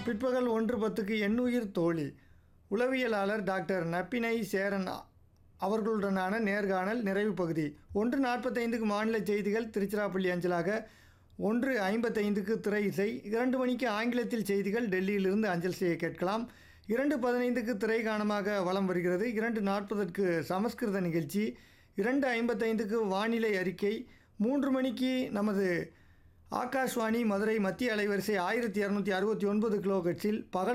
பிற்பகல் ஒன்று பத்துக்கு எண்ணுயிர் தோழி உளவியலாளர் டாக்டர் நப்பினை சேரன் அவர்களுடனான நேர்காணல் நிறைவு பகுதி ஒன்று நாற்பத்தைந்துக்கு மாநில செய்திகள் திருச்சிராப்பள்ளி அஞ்சலாக ஒன்று ஐம்பத்தைந்துக்கு திரை இசை இரண்டு மணிக்கு ஆங்கிலத்தில் செய்திகள் டெல்லியிலிருந்து அஞ்சல் செய்ய கேட்கலாம் இரண்டு பதினைந்துக்கு திரை காணமாக வலம் வருகிறது இரண்டு நாற்பதற்கு சமஸ்கிருத நிகழ்ச்சி இரண்டு ஐம்பத்தைந்துக்கு வானிலை அறிக்கை மூன்று மணிக்கு நமது ஆகாஷ்வாணி மதுரை மத்திய அலைவரிசை ஆயிரத்தி இரநூத்தி அறுபத்தி ஒன்பது கிலோ பகல்